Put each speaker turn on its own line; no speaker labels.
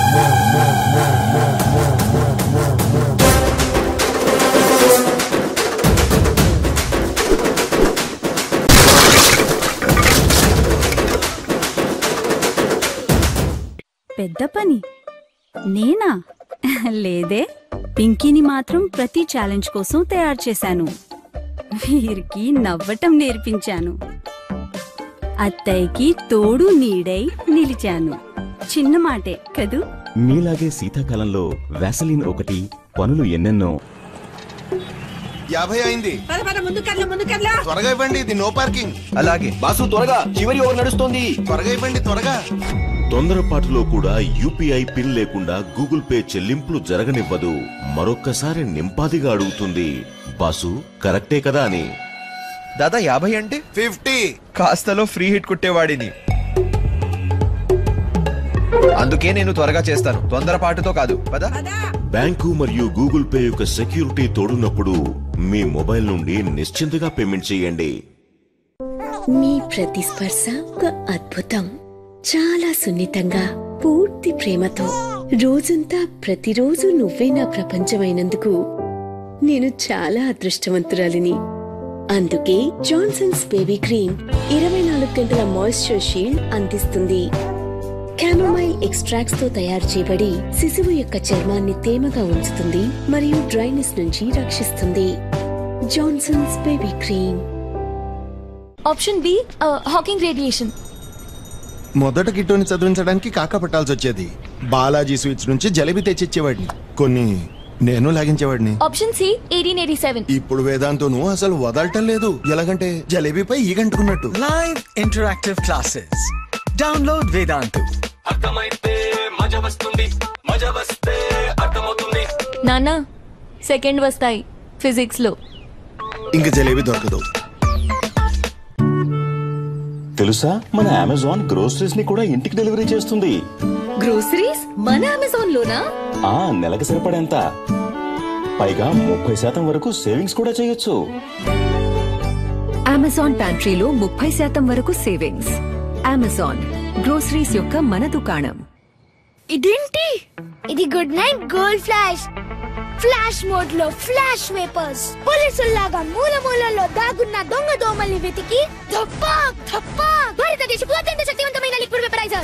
పెద్ద పని నేనా లేదే పింకీని మాత్రం ప్రతి ఛాలెంజ్ కోసం తయారు చేశాను వీరికి నవ్వటం నేర్పించాను అత్తయ్యకి తోడు నీడై నిలిచాను చిన్న మాటే కదూ
మీలాగే శీతాకాలంలో వ్యాసలిన్ ఒకటి పనులు ఎన్నెన్నో
యాభై అయింది
పద పద ముందు కర్ల ముందు కర్ల
త్వరగా ఇవ్వండి ఇది నో పార్కింగ్
అలాగే బాసు త్వరగా చివరి ఓవర్ నడుస్తోంది
త్వరగా ఇవ్వండి త్వరగా
తొందరపాటులో కూడా యూపీఐ పిన్ లేకుండా గూగుల్ పే చెల్లింపులు జరగనివ్వదు మరొక్కసారి నింపాదిగా అడుగుతుంది బాసు కరెక్టే కదా అని
దాదా యాభై అంటే
ఫిఫ్టీ
కాస్తలో ఫ్రీ హిట్ కుట్టేవాడిని అందుకే నేను త్వరగా చేస్తాను తొందరపాటుతో కాదు పద
బ్యాంకు మరియు గూగుల్ పే యొక్క సెక్యూరిటీ తోడున్నప్పుడు మీ మొబైల్ నుండి నిశ్చింతగా పేమెంట్ చేయండి
మీ ప్రతిస్పర్శ ఒక అద్భుతం చాలా సున్నితంగా పూర్తి ప్రేమతో రోజంతా ప్రతిరోజు నువ్వే నా ప్రపంచమైనందుకు నేను చాలా అదృష్టవంతురాలిని అందుకే జాన్సన్స్ బేబీ క్రీమ్ ఇరవై నాలుగు గంటల మాయిశ్చర్ షీల్డ్ అందిస్తుంది క్యామమైల్ ఎక్స్ట్రాక్ట్స్ తో తయారు చేయబడి శిశువు యొక్క చర్మాన్ని తేమగా ఉంచుతుంది మరియు డ్రైనెస్ నుంచి రక్షిస్తుంది Johnson's baby cream
option B Hawking radiation
మొదట కిట్టుని చదివించడానికి కాకా పట్టాల్సి వచ్చేది బాలాజీ స్వీట్స్ నుంచి జలేబీ తెచ్చిచ్చేవాడిని కొన్ని నేను లాగించేవాడిని
option C eighteen eighty seven
ఇప్పుడు వేదాంతోను అసలు వదలటం లేదు ఎలాగంటే జలేబీపై ఈగంటుకున్నట్టు
Live interactive classes. Download Vedantu.
నాన్న సెకండ్ వస్తాయి ఫిజిక్స్ లో
ఇంక జలేబీ దొరకదు
తెలుసా మన అమెజాన్ గ్రోసరీస్ ని కూడా ఇంటికి డెలివరీ చేస్తుంది
గ్రోసరీస్ మన అమెజాన్ లోనా
ఆ నెలకు సరిపడేంత పైగా ముప్పై శాతం వరకు సేవింగ్స్ కూడా చేయొచ్చు
అమెజాన్ ప్యాంట్రీలో ముప్పై శాతం వరకు సేవింగ్స్ అమెజాన్ గ్రోసరీస్ యొక్క మన దుకాణం
ఇదేంటి ఇది good night gold flash flash mode లో ఫ్లాష్ వేపర్స్ పోలీసుల్లాగా మూల మూలలో దాగున్న దొంగ దోమల్ని వెతికి ధప్పాక్ ధప్పాక్ భారతదేశపు అత్యంత శక్తివంతమైన లిక్విడ్ వేపరైజర్